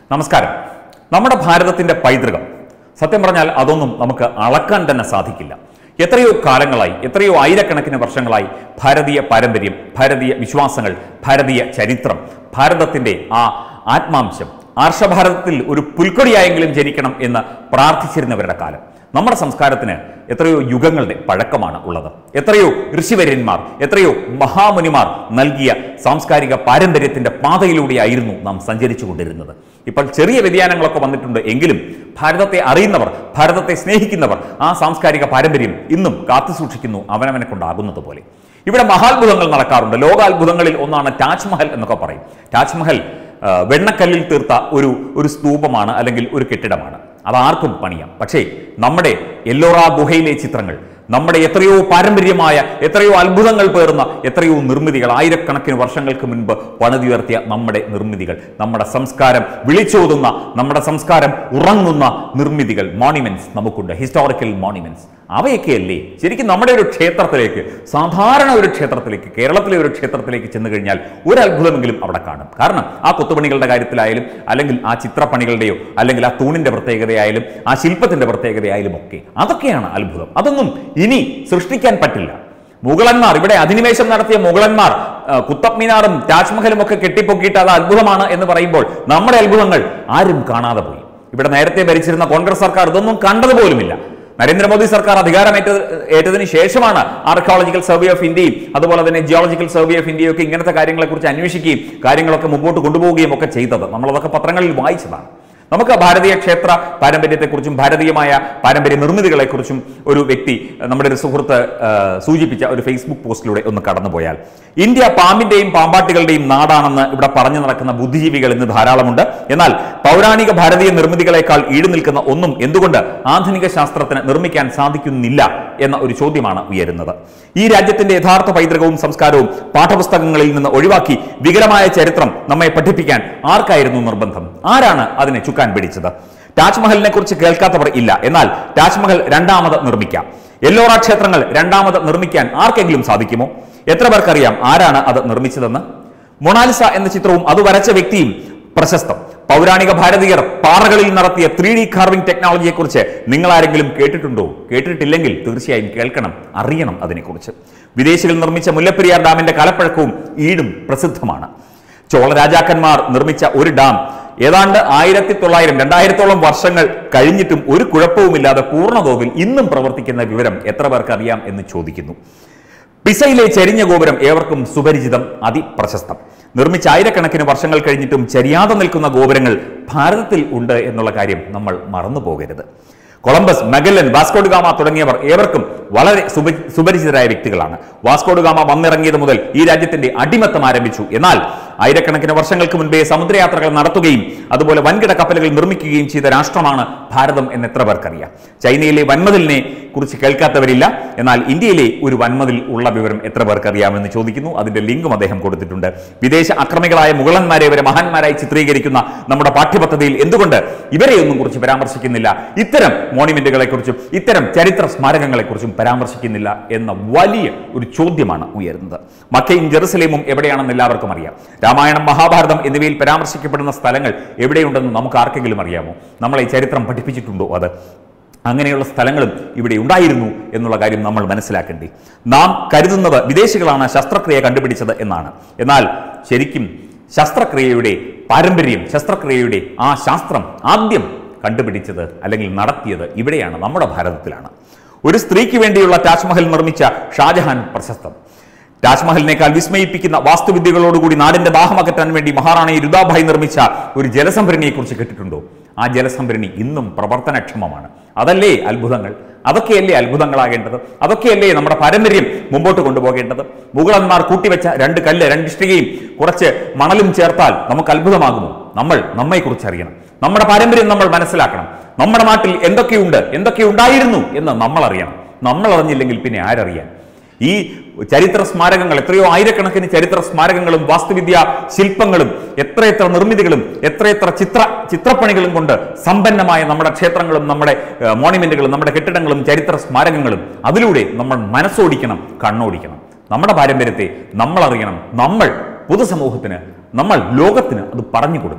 നമസ്കാരം നമ്മുടെ ഭാരതത്തിന്റെ പൈതൃകം സത്യം പറഞ്ഞാൽ അതൊന്നും നമുക്ക് അളക്കാൻ തന്നെ സാധിക്കില്ല എത്രയോ കാലങ്ങളായി എത്രയോ ആയിരക്കണക്കിന് വർഷങ്ങളായി ഭാരതീയ പാരമ്പര്യം ഭാരതീയ വിശ്വാസങ്ങൾ ഭാരതീയ ചരിത്രം ഭാരതത്തിന്റെ ആ ആത്മാംശം ആർഷഭാരതത്തിൽ ഒരു പുൽക്കൊടിയായെങ്കിലും ജനിക്കണം എന്ന് പ്രാർത്ഥിച്ചിരുന്നവരുടെ കാലം നമ്മുടെ സംസ്കാരത്തിന് എത്രയോ യുഗങ്ങളുടെ പഴക്കമാണ് ഉള്ളത് എത്രയോ ഋഷിവര്യന്മാർ എത്രയോ മഹാമുനിമാർ നൽകിയ സാംസ്കാരിക പാരമ്പര്യത്തിന്റെ പാതയിലൂടെയായിരുന്നു നാം സഞ്ചരിച്ചു കൊണ്ടിരുന്നത് ഇപ്പോൾ ചെറിയ വ്യതിയാനങ്ങളൊക്കെ വന്നിട്ടുണ്ട് എങ്കിലും ഭാരതത്തെ അറിയുന്നവർ ഭാരതത്തെ സ്നേഹിക്കുന്നവർ ആ സാംസ്കാരിക പാരമ്പര്യം ഇന്നും കാത്തുസൂക്ഷിക്കുന്നു അവനവനെ കൊണ്ടാകുന്നത് പോലെ ഇവിടെ മഹാത്ഭുതങ്ങൾ നടക്കാറുണ്ട് ലോകാത്ഭുതങ്ങളിൽ ഒന്നാണ് താജ്മഹൽ എന്നൊക്കെ പറയും താജ്മഹൽ ആ, വെണ്ണക്കല്ലിൽ തീർത്ത ഒരു ഒരു സ്തൂപമാണ് അല്ലെങ്കിൽ ഒരു കെട്ടിടമാണ് അത് ആർക്കും പണിയാം പക്ഷേ നമ്മുടെ എല്ലോറ ഗുഹയിലെ ചിത്രങ്ങൾ നമ്മുടെ എത്രയോ പാരമ്പര്യമായ എത്രയോ അത്ഭുതങ്ങൾ പേറുന്ന എത്രയോ നിർമ്മിതികൾ ആയിരക്കണക്കിന് വർഷങ്ങൾക്ക് മുൻപ് പണിതുയർത്തിയ നമ്മുടെ നിർമ്മിതികൾ നമ്മുടെ സംസ്കാരം വിളിച്ചോതുന്ന നമ്മുടെ സംസ്കാരം ഉറങ്ങുന്ന നിർമ്മിതികൾ മോണിമെന്റ്സ് നമുക്കുണ്ട് ഹിസ്റ്റോറിക്കൽ മോണിമെന്റ്സ് അവയൊക്കെയല്ലേ ശരിക്കും നമ്മുടെ ഒരു ക്ഷേത്രത്തിലേക്ക് സാധാരണ ഒരു ക്ഷേത്രത്തിലേക്ക് കേരളത്തിലെ ഒരു ക്ഷേത്രത്തിലേക്ക് ചെന്ന് കഴിഞ്ഞാൽ ഒരു അത്ഭുതമെങ്കിലും അവിടെ കാണും കാരണം ആ കൊത്തുപണികളുടെ കാര്യത്തിലായാലും അല്ലെങ്കിൽ ആ ചിത്രപ്പണികളുടെയോ അല്ലെങ്കിൽ ആ തൂണിന്റെ പ്രത്യേകതയായാലും ആ ശില്പത്തിന്റെ പ്രത്യേകതയായാലും ഒക്കെ അതൊക്കെയാണ് അത്ഭുതം അതൊന്നും ഇനി സൃഷ്ടിക്കാൻ പറ്റില്ല മുഗളന്മാർ ഇവിടെ അധിനിവേശം നടത്തിയ മുഗളന്മാർ ആ, കുത്തബ് മീനാറും താജ്മഹലും ഒക്കെ കെട്ടിപ്പൊക്കിയിട്ട് അത് അത്ഭുതമാണ് എന്ന് പറയുമ്പോൾ നമ്മുടെ അത്ഭുതങ്ങൾ ആരും കാണാതെ പോയി ഇവിടെ നേരത്തെ ഭരിച്ചിരുന്ന കോൺഗ്രസ് സർക്കാർ ഇതൊന്നും കണ്ടതുപോലുമില്ല നരേന്ദ്രമോദി സർക്കാർ അധികാരമേറ്റ ഏറ്റതിന് ശേഷമാണ് ആർക്കിയോളജിക്കൽ സർവേ ഓഫ് ഇന്ത്യയും അതുപോലെ തന്നെ ജിയോളജിക്കൽ സർവേ ഓഫ് ഇന്ത്യയും ഒക്കെ ഇങ്ങനത്തെ കാര്യങ്ങളെക്കുറിച്ച് അന്വേഷിക്കുകയും കാര്യങ്ങളൊക്കെ മുമ്പോട്ട് കൊണ്ടുപോവുകയും ഒക്കെ ചെയ്തത് നമ്മളതൊക്കെ പത്രങ്ങളിൽ വായിച്ചതാണ് നമുക്ക് ഭാരതീയ ക്ഷേത്ര പാരമ്പര്യത്തെക്കുറിച്ചും ഭാരതീയമായ പാരമ്പര്യ നിർമ്മിതികളെക്കുറിച്ചും ഒരു വ്യക്തി നമ്മുടെ ഒരു സുഹൃത്ത് ആ, സൂചിപ്പിച്ച ഒരു ഫേസ്ബുക്ക് പോസ്റ്റിലൂടെ ഒന്ന് കടന്നുപോയാൽ ഇന്ത്യ പാമ്പിന്റെയും പാമ്പാട്ടികളുടെയും നാടാണെന്ന് ഇവിടെ പറഞ്ഞു നടക്കുന്ന ബുദ്ധിജീവികൾ ഇന്ന് ധാരാളമുണ്ട് എന്നാൽ പൗരാണിക ഭാരതീയ നിർമ്മിതികളെക്കാൾ ഈട് നിൽക്കുന്ന ഒന്നും എന്തുകൊണ്ട് ആധുനിക ശാസ്ത്രത്തിന് നിർമ്മിക്കാൻ സാധിക്കുന്നില്ല എന്ന ഒരു ചോദ്യമാണ് ഉയരുന്നത് ഈ രാജ്യത്തിന്റെ യഥാർത്ഥ പൈതൃകവും സംസ്കാരവും പാഠപുസ്തകങ്ങളിൽ നിന്ന് ഒഴിവാക്കി വികലമായ ചരിത്രം നമ്മെ പഠിപ്പിക്കാൻ ആർക്കായിരുന്നു നിർബന്ധം ആരാണ് അതിനെ ചുക്കാൻ പിടിച്ചത് താജ്മഹലിനെ കുറിച്ച് കേൾക്കാത്തവർ ഇല്ല എന്നാൽ താജ്മഹൽ രണ്ടാമത് നിർമ്മിക്കാം എല്ലോറ ക്ഷേത്രങ്ങൾ രണ്ടാമത് നിർമ്മിക്കാൻ ആർക്കെങ്കിലും സാധിക്കുമോ എത്ര പേർക്കറിയാം ആരാണ് അത് നിർമ്മിച്ചതെന്ന് മൊണാലിസ എന്ന ചിത്രവും അത് വരച്ച വ്യക്തിയും പ്രശസ്തം പൗരാണിക ഭാരതീയർ പാറകളിൽ നടത്തിയ ത്രീ ഡി കാർവിംഗ് ടെക്നോളജിയെക്കുറിച്ച് നിങ്ങൾ ആരെങ്കിലും കേട്ടിട്ടുണ്ടോ കേട്ടിട്ടില്ലെങ്കിൽ തീർച്ചയായും കേൾക്കണം അറിയണം അതിനെക്കുറിച്ച് വിദേശികൾ നിർമ്മിച്ച മുല്ലപ്പെരിയാർ ഡാമിന്റെ കലപ്പഴക്കവും ഈടും പ്രസിദ്ധമാണ് ചോള രാജാക്കന്മാർ നിർമ്മിച്ച ഒരു ഡാം ഏതാണ്ട് ആയിരത്തി തൊള്ളായിരം രണ്ടായിരത്തോളം വർഷങ്ങൾ കഴിഞ്ഞിട്ടും ഒരു കുഴപ്പവുമില്ലാതെ പൂർണ്ണതോതിൽ ഇന്നും പ്രവർത്തിക്കുന്ന വിവരം എത്ര പേർക്ക് അറിയാം എന്ന് ചോദിക്കുന്നു പിസയിലെ ചെരിഞ്ഞ ഗോപുരം ഏവർക്കും സുപരിചിതം അതിപ്രശസ്തം നിർമ്മിച്ച ആയിരക്കണക്കിന് വർഷങ്ങൾ കഴിഞ്ഞിട്ടും ചരിയാതെ നിൽക്കുന്ന ഗോപുരങ്ങൾ ഭാരതത്തിൽ ഉണ്ട് എന്നുള്ള കാര്യം നമ്മൾ മറന്നു പോകരുത് കൊളംബസ് മെഗല്ലൻ വാസ്കോഡുഗാമ തുടങ്ങിയവർ ഏവർക്കും വളരെ സുപ- സുപരിചിതരായ വ്യക്തികളാണ് വാസ്കോഡുഗാമ വന്നിറങ്ങിയത് മുതൽ ഈ രാജ്യത്തിന്റെ അടിമത്തം ആരംഭിച്ചു എന്നാൽ ആയിരക്കണക്കിന് വർഷങ്ങൾക്ക് മുൻപേ സമുദ്രയാത്രകൾ നടത്തുകയും അതുപോലെ വൻകിട കപ്പലുകൾ നിർമ്മിക്കുകയും ചെയ്ത രാഷ്ട്രമാണ് ഭാരതം എന്ന് എത്ര പേർക്കറിയാം ചൈനയിലെ വൻമതിലിനെ കുറിച്ച് കേൾക്കാത്തവരില്ല എന്നാൽ ഇന്ത്യയിലെ ഒരു വൻമതിൽ ഉള്ള വിവരം എത്ര പേർക്കറിയാമെന്ന് ചോദിക്കുന്നു അതിന്റെ ലിങ്കും അദ്ദേഹം കൊടുത്തിട്ടുണ്ട് വിദേശ അക്രമികളായ മുഗളന്മാരെ വരെ മഹാന്മാരായി ചിത്രീകരിക്കുന്ന നമ്മുടെ പാഠ്യപദ്ധതിയിൽ എന്തുകൊണ്ട് ഇവരെയൊന്നും കുറിച്ച് പരാമർശിക്കുന്നില്ല ഇത്തരം മോണിമെന്റുകളെ കുറിച്ചും ഇത്തരം ചരിത്ര സ്മാരകങ്ങളെ കുറിച്ചും പരാമർശിക്കുന്നില്ല എന്ന വലിയ ഒരു ചോദ്യമാണ് ഉയരുന്നത് മക്കയും ജെറുസലേമും എവിടെയാണെന്ന് എല്ലാവർക്കും അറിയാം രാമായണം മഹാഭാരതം എന്നിവയിൽ പരാമർശിക്കപ്പെടുന്ന സ്ഥലങ്ങൾ എവിടെയുണ്ടെന്ന് നമുക്ക് ആർക്കെങ്കിലും അറിയാമോ നമ്മളെ ഈ ചരിത്രം പഠിപ്പിച്ചിട്ടുണ്ടോ അത് അങ്ങനെയുള്ള സ്ഥലങ്ങളും ഇവിടെ ഉണ്ടായിരുന്നു എന്നുള്ള കാര്യം നമ്മൾ മനസ്സിലാക്കേണ്ടി നാം കരുതുന്നത് വിദേശികളാണ് ശസ്ത്രക്രിയ കണ്ടുപിടിച്ചത് എന്നാണ് എന്നാൽ ശരിക്കും ശസ്ത്രക്രിയയുടെ പാരമ്പര്യം ശസ്ത്രക്രിയയുടെ ആ ശാസ്ത്രം ആദ്യം കണ്ടുപിടിച്ചത് അല്ലെങ്കിൽ നടത്തിയത് ഇവിടെയാണ് നമ്മുടെ ഭാരതത്തിലാണ് ഒരു സ്ത്രീക്ക് വേണ്ടിയുള്ള താജ്മഹൽ നിർമ്മിച്ച ഷാജഹാൻ പ്രശസ്തം താജ്മഹലിനേക്കാൾ വിസ്മയിപ്പിക്കുന്ന വാസ്തുവിദ്യകളോടുകൂടി നാടിന്റെ ദാഹമകറ്റാൻ വേണ്ടി മഹാറാണി രുദാഭായ് നിർമ്മിച്ച ഒരു ജലസംഭരണിയെ കുറിച്ച് കേട്ടിട്ടുണ്ടോ ആ ജലസംഭരണി ഇന്നും പ്രവർത്തനക്ഷമമാണ് അതല്ലേ അത്ഭുതങ്ങൾ അതൊക്കെയല്ലേ അത്ഭുതങ്ങളാകേണ്ടത് അതൊക്കെയല്ലേ നമ്മുടെ പാരമ്പര്യം മുമ്പോട്ട് കൊണ്ടുപോകേണ്ടത് മുഗളന്മാർ കൂട്ടിവെച്ച രണ്ട് കല്ല് രണ്ട് ഇഷ്ടികയും കുറച്ച് മണലും ചേർത്താൽ നമുക്ക് അത്ഭുതമാകുമോ നമ്മൾ നമ്മെക്കുറിച്ച് അറിയണം നമ്മുടെ പാരമ്പര്യം നമ്മൾ മനസ്സിലാക്കണം നമ്മുടെ നാട്ടിൽ എന്തൊക്കെയുണ്ട് എന്തൊക്കെ ഉണ്ടായിരുന്നു എന്ന് നമ്മൾ അറിയണം നമ്മൾ അറിഞ്ഞില്ലെങ്കിൽ പിന്നെ ആരറിയാൻ ഈ ചരിത്ര സ്മാരകങ്ങൾ എത്രയോ ആയിരക്കണക്കിന് ചരിത്ര സ്മാരകങ്ങളും വാസ്തുവിദ്യ ശില്പങ്ങളും എത്രയെത്ര നിർമ്മിതികളും എത്രയെത്ര ചിത്ര ചിത്രപ്പണികളും കൊണ്ട് സമ്പന്നമായ നമ്മുടെ ക്ഷേത്രങ്ങളും നമ്മുടെ ഏഹ്, മോണിമെന്റുകളും നമ്മുടെ കെട്ടിടങ്ങളും ചരിത്ര സ്മാരകങ്ങളും അതിലൂടെ നമ്മൾ മനസ്സോടിക്കണം കണ്ണോടിക്കണം നമ്മുടെ പാരമ്പര്യത്തെ നമ്മൾ അറിയണം നമ്മൾ പൊതുസമൂഹത്തിന് നമ്മൾ ലോകത്തിന് അത് പറഞ്ഞു കൊടുക്കണം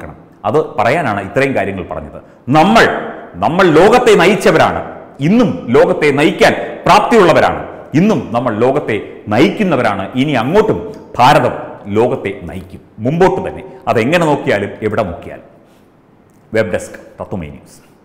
അത് പറയാനാണ് ഇത്രയും കാര്യങ്ങൾ പറഞ്ഞത് നമ്മൾ നമ്മൾ ലോകത്തെ നയിച്ചവരാണ് ഇന്നും ലോകത്തെ നയിക്കാൻ പ്രാപ്തിയുള്ളവരാണ് ഇന്നും നമ്മൾ ലോകത്തെ നയിക്കുന്നവരാണ് ഇനി അങ്ങോട്ടും ഭാരതം ലോകത്തെ നയിക്കും മുമ്പോട്ട് തന്നെ അതെങ്ങനെ നോക്കിയാലും എവിടെ നോക്കിയാലും വെബ് ഡെസ്ക് തത്വമേ ന്യൂസ്